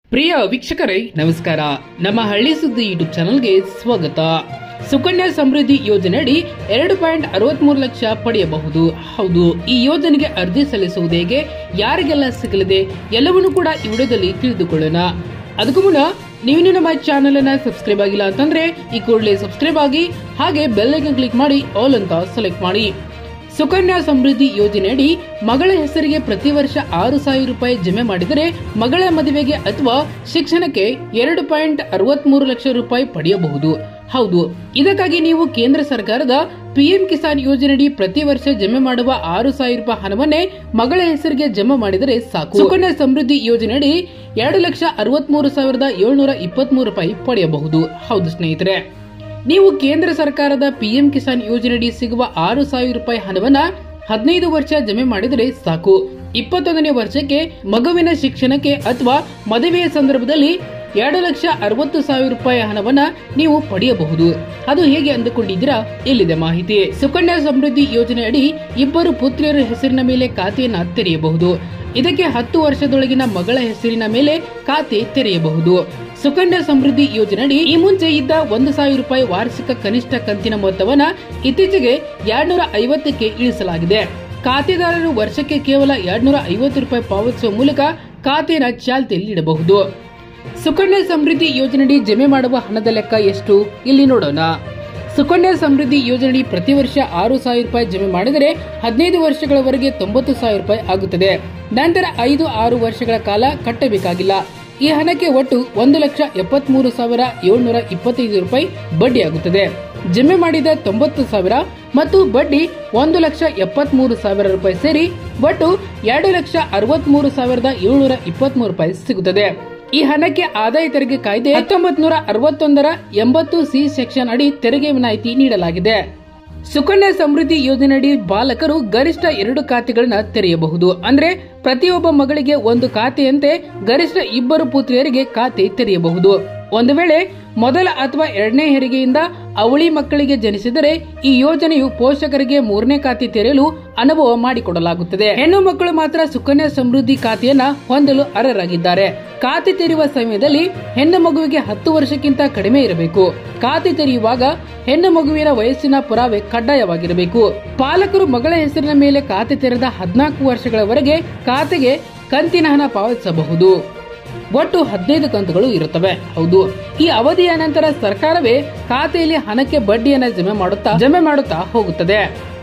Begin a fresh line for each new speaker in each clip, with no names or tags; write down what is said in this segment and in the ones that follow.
ಪ್ರಿಯ ವೀಕ್ಷಕರೇ ನಮಸ್ಕಾರ ನಮ್ಮ ಹಳ್ಳಿ ಸುದ್ದಿ ಯೂಟ್ಯೂಬ್ ಚಾನಲ್ಗೆ ಸ್ವಾಗತ ಸುಕನ್ಯಾ ಸಮೃದ್ಧಿ ಯೋಜನೆಯಡಿ ಎರಡು ಪಾಯಿಂಟ್ ಅರವತ್ಮೂರು ಲಕ್ಷ ಪಡೆಯಬಹುದು ಹೌದು ಈ ಯೋಜನೆಗೆ ಅರ್ಜಿ ಸಲ್ಲಿಸುವುದು ಹೇಗೆ ಯಾರಿಗೆಲ್ಲ ಸಿಗಲಿದೆ ಎಲ್ಲವನ್ನೂ ಕೂಡ ಈ ವಿಡಿಯೋದಲ್ಲಿ ತಿಳಿದುಕೊಳ್ಳೋಣ ಅದಕ್ಕೂ ಮುನ್ನ ನೀವು ಇನ್ನೂ ನಮ್ಮ ಚಾನೆಲ್ ಅನ್ನ ಸಬ್ಸ್ಕ್ರೈಬ್ ಆಗಿಲ್ಲ ಅಂತಂದ್ರೆ ಈ ಕೂಡಲೇ ಸಬ್ಸ್ಕ್ರೈಬ್ ಆಗಿ ಹಾಗೆ ಬೆಲ್ ಐಕನ್ ಕ್ಲಿಕ್ ಮಾಡಿ ಆಲ್ ಅಂತ ಸೆಲೆಕ್ಟ್ ಮಾಡಿ ಸುಕನ್ಯಾ ಸಮೃದ್ಧಿ ಯೋಜನೆಯಡಿ ಮಗಳ ಹೆಸರಿಗೆ ಪ್ರತಿ ವರ್ಷ ಆರು ಸಾವಿರ ರೂಪಾಯಿ ಜಮೆ ಮಾಡಿದರೆ ಮಗಳ ಮದುವೆಗೆ ಅಥವಾ ಶಿಕ್ಷಣಕ್ಕೆ ಎರಡು ಪಾಯಿಂಟ್ ಅರವತ್ಮೂರು ಲಕ್ಷ ರೂಪಾಯಿ ಪಡೆಯಬಹುದು ಹೌದು ಇದಕ್ಕಾಗಿ ನೀವು ಕೇಂದ್ರ ಸರ್ಕಾರದ ಪಿಎಂ ಕಿಸಾನ್ ಯೋಜನೆಯಡಿ ಪ್ರತಿ ವರ್ಷ ಜಮೆ ಮಾಡುವ ಆರು ಸಾವಿರ ರೂಪಾಯಿ ಹಣವನ್ನೇ ಮಗಳ ಹೆಸರಿಗೆ ಜಮೆ ಮಾಡಿದರೆ ಸಾಕು ಸುಕನ್ಯಾ ಸಮೃದ್ಧಿ ಯೋಜನೆಯಡಿ ಎರಡು ಲಕ್ಷ ಅರವತ್ಮೂರು ಸಾವಿರದ ಏಳ್ನೂರ ಇಪ್ಪತ್ಮೂರು ರೂಪಾಯಿ ಪಡೆಯಬಹುದು ಹೌದು ಸ್ನೇಹಿತರೆ ನೀವು ಕೇಂದ್ರ ಸರ್ಕಾರದ ಪಿಎಂ ಕಿಸಾನ್ ಯೋಜನೆಯಡಿ ಸಿಗುವ ಆರು ಸಾವಿರ ರೂಪಾಯಿ ಹಣವನ್ನ ಹದಿನೈದು ವರ್ಷ ಜಮೆ ಮಾಡಿದರೆ ಸಾಕು ಇಪ್ಪತ್ತೊಂದನೇ ವರ್ಷಕ್ಕೆ ಮಗುವಿನ ಶಿಕ್ಷಣಕ್ಕೆ ಅಥವಾ ಮದುವೆಯ ಸಂದರ್ಭದಲ್ಲಿ ಎರಡು ಲಕ್ಷ ಅರವತ್ತು ಸಾವಿರ ರೂಪಾಯಿ ಹಣವನ್ನ ನೀವು ಪಡೆಯಬಹುದು ಅದು ಹೇಗೆ ಅಂದುಕೊಂಡಿದ್ದೀರಾ ಇಲ್ಲಿದೆ ಮಾಹಿತಿ ಸುಕನ್ಯಾ ಸಮೃದ್ಧಿ ಯೋಜನೆ ಅಡಿ ಇಬ್ಬರು ಪುತ್ರಿಯರ ಹೆಸರಿನ ಮೇಲೆ ಖಾತೆಯನ್ನ ತೆರೆಯಬಹುದು ಇದಕ್ಕೆ ಹತ್ತು ವರ್ಷದೊಳಗಿನ ಮಗಳ ಹೆಸರಿನ ಮೇಲೆ ಖಾತೆ ತೆರೆಯಬಹುದು ಸುಕನ್ಯಾ ಸಮೃದ್ಧಿ ಯೋಜನೆಯಡಿ ಈ ಮುಂಚೆ ಇದ್ದ ಒಂದು ಸಾವಿರ ರೂಪಾಯಿ ವಾರ್ಷಿಕ ಕನಿಷ್ಠ ಕಂತಿನ ಮೊತ್ತವನ್ನ ಇತ್ತೀಚೆಗೆ ಎರಡ್ನೂರ ಐವತ್ತಕ್ಕೆ ಇಳಿಸಲಾಗಿದೆ ಖಾತೆದಾರರು ವರ್ಷಕ್ಕೆ ಕೇವಲ ಎರಡ್ನೂರ ಐವತ್ತು ರೂಪಾಯಿ ಪಾವತಿಸುವ ಮೂಲಕ ಖಾತೆಯನ್ನು ಚಾಲ್ತಿಯಲ್ಲಿ ಇಡಬಹುದು ಸುಕನ್ಯಾ ಸಮೃದ್ಧಿ ಯೋಜನೆಯಡಿ ಜಮೆ ಮಾಡುವ ಹಣದ ಲೆಕ್ಕ ಎಷ್ಟು ಇಲ್ಲಿ ನೋಡೋಣ ಸುಕನ್ಯಾ ಸಮೃದ್ಧಿ ಯೋಜನೆಯಡಿ ಪ್ರತಿ ವರ್ಷ ಆರು ಸಾವಿರ ರೂಪಾಯಿ ಜಮೆ ಮಾಡಿದರೆ ಹದಿನೈದು ವರ್ಷಗಳವರೆಗೆ ತೊಂಬತ್ತು ಸಾವಿರ ರೂಪಾಯಿ ಆಗುತ್ತದೆ ನಂತರ ಐದು ಆರು ವರ್ಷಗಳ ಕಾಲ ಕಟ್ಟಬೇಕಾಗಿಲ್ಲ ಈ ಹಣಕ್ಕೆ ಒಟ್ಟು ಒಂದು ಲಕ್ಷ ಎಪ್ಪತ್ಮೂರು ಸಾವಿರ ಏಳ್ನೂರ ಇಪ್ಪತ್ತೈದು ರೂಪಾಯಿ ಬಡ್ಡಿ ಆಗುತ್ತದೆ ಜಮೆ ಮಾಡಿದ ತೊಂಬತ್ತು ಸಾವಿರ ಮತ್ತು ಬಡ್ಡಿ ಒಂದು ಲಕ್ಷ ಎಪ್ಪತ್ಮೂರು ಸಾವಿರ ರೂಪಾಯಿ ಸೇರಿ ಒಟ್ಟು ಎರಡು ಲಕ್ಷ ಅರವತ್ಮೂರು ಸಾವಿರದ ಏಳ್ನೂರ ಇಪ್ಪತ್ಮೂರು ರೂಪಾಯಿ ಸಿಗುತ್ತದೆ ಈ ಹಣಕ್ಕೆ ಆದಾಯ ತೆರಿಗೆ ಕಾಯ್ದೆ ಹತ್ತೊಂಬತ್ ನೂರ ಅರವತ್ತೊಂದರ ಎಂಬತ್ತು ಸಿ ಸೆಕ್ಷನ್ ಅಡಿ ತೆರಿಗೆ ವಿನಾಯಿತಿ ನೀಡಲಾಗಿದೆ ಸುಕನ್ಯಾ ಸಮೃದ್ಧಿ ಯೋಜನೆಯಡಿ ಬಾಲಕರು ಗರಿಷ್ಠ ಎರಡು ಖಾತೆಗಳನ್ನ ತೆರೆಯಬಹುದು ಅಂದ್ರೆ ಪ್ರತಿಯೊಬ್ಬ ಮಗಳಿಗೆ ಒಂದು ಖಾತೆಯಂತೆ ಗರಿಷ್ಠ ಇಬ್ಬರು ಪುತ್ರಿಯರಿಗೆ ಖಾತೆ ತೆರೆಯಬಹುದು ಒಂದು ವೇಳೆ ಮೊದಲ ಅಥವಾ ಎರಡನೇ ಹೆರಿಗೆಯಿಂದ ಅವಳಿ ಮಕ್ಕಳಿಗೆ ಜನಿಸಿದರೆ ಈ ಯೋಜನೆಯು ಪೋಷಕರಿಗೆ ಮೂರನೇ ಖಾತೆ ತೆರೆಯಲು ಅನುಭವ ಮಾಡಿಕೊಡಲಾಗುತ್ತದೆ ಹೆಣ್ಣು ಮಕ್ಕಳು ಮಾತ್ರ ಸುಕನ್ಯಾ ಸಮೃದ್ಧಿ ಖಾತೆಯನ್ನ ಹೊಂದಲು ಅರ್ಹರಾಗಿದ್ದಾರೆ ಖಾತೆ ತೆರೆಯುವ ಸಮಯದಲ್ಲಿ ಹೆಣ್ಣು ಮಗುವಿಗೆ ಹತ್ತು ವರ್ಷಕ್ಕಿಂತ ಕಡಿಮೆ ಇರಬೇಕು ಖಾತೆ ತೆರೆಯುವಾಗ ಹೆಣ್ಣು ಮಗುವಿನ ವಯಸ್ಸಿನ ಪುರಾವೆ ಕಡ್ಡಾಯವಾಗಿರಬೇಕು ಪಾಲಕರು ಮಗಳ ಹೆಸರಿನ ಮೇಲೆ ಖಾತೆ ತೆರೆದ ಹದಿನಾಲ್ಕು ವರ್ಷಗಳವರೆಗೆ ಖಾತೆಗೆ ಕಂತಿನ ಹಣ ಪಾವತಿಸಬಹುದು ಒಟ್ಟು ಹದಿನೈದು ಕಂತುಗಳು ಇರುತ್ತವೆ ಹೌದು ಈ ಅವಧಿಯ ನಂತರ ಸರ್ಕಾರವೇ ಖಾತೆಯಲ್ಲಿ ಹಣಕ್ಕೆ ಬಡ್ಡಿಯನ್ನ ಜಮೆ ಮಾಡುತ್ತಾ ಜಮೆ ಮಾಡುತ್ತಾ ಹೋಗುತ್ತದೆ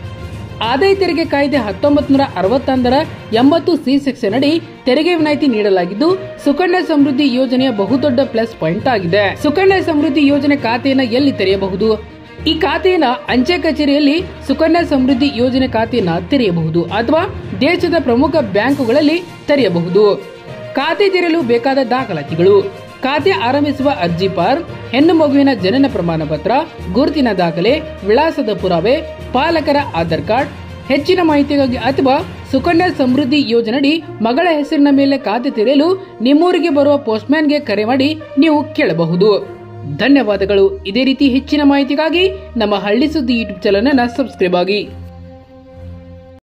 ಆದಾಯ ತೆರಿಗೆ ಕಾಯ್ದೆ ಹತ್ತೊಂಬತ್ ನೂರ ಅರವತ್ತೊಂದರ ಎಂಬತ್ತು ಸಿ ಸೆಕ್ಷನ್ ಅಡಿ ತೆರಿಗೆ ವಿನಾಯಿತಿ ನೀಡಲಾಗಿದ್ದು ಸುಕನ್ಯಾ ಸಮೃದ್ಧಿ ಯೋಜನೆಯ ಬಹುದೊಡ್ಡ ಪ್ಲಸ್ ಪಾಯಿಂಟ್ ಆಗಿದೆ ಸುಕನ್ಯಾ ಸಮೃದ್ಧಿ ಯೋಜನೆ ಖಾತೆಯನ್ನ ಎಲ್ಲಿ ತೆರೆಯಬಹುದು ಈ ಖಾತೆಯನ್ನ ಅಂಚೆ ಕಚೇರಿಯಲ್ಲಿ ಸುಕನ್ಯಾ ಸಮೃದ್ಧಿ ಯೋಜನೆ ಖಾತೆಯನ್ನ ತೆರೆಯಬಹುದು ಅಥವಾ ದೇಶದ ಪ್ರಮುಖ ಬ್ಯಾಂಕುಗಳಲ್ಲಿ ತೆರೆಯಬಹುದು ಖಾತೆ ತೆರೆಯಲು ಬೇಕಾದ ದಾಖಲಾತಿಗಳು ಖಾತೆ ಆರಂಭಿಸುವ ಅರ್ಜಿ ಫಾರ್ಮ್ ಹೆಣ್ಣು ಮಗುವಿನ ಜನನ ಪ್ರಮಾಣ ಪತ್ರ ಗುರುತಿನ ದಾಖಲೆ ವಿಳಾಸದ ಪುರಾವೆ ಪಾಲಕರ ಆಧಾರ್ ಕಾರ್ಡ್ ಹೆಚ್ಚಿನ ಮಾಹಿತಿಗಾಗಿ ಅಥವಾ ಸುಕನ್ಯಾ ಸಮೃದ್ಧಿ ಯೋಜನೆಯಡಿ ಮಗಳ ಹೆಸರಿನ ಮೇಲೆ ಖಾತೆ ತೆರೆಯಲು ನಿಮ್ಮೂರಿಗೆ ಬರುವ ಪೋಸ್ಟ್ಮ್ಯಾನ್ಗೆ ಕರೆ ಮಾಡಿ ನೀವು ಕೇಳಬಹುದು ಧನ್ಯವಾದಗಳು ಇದೇ ರೀತಿ ಹೆಚ್ಚಿನ ಮಾಹಿತಿಗಾಗಿ ನಮ್ಮ ಹಳ್ಳಿ ಸುದ್ದಿ ಯೂಟ್ಯೂಬ್ ಚಾನಲ್ ಅನ್ನ ಸಬ್ಸ್ಕ್ರೈಬ್ ಆಗಿ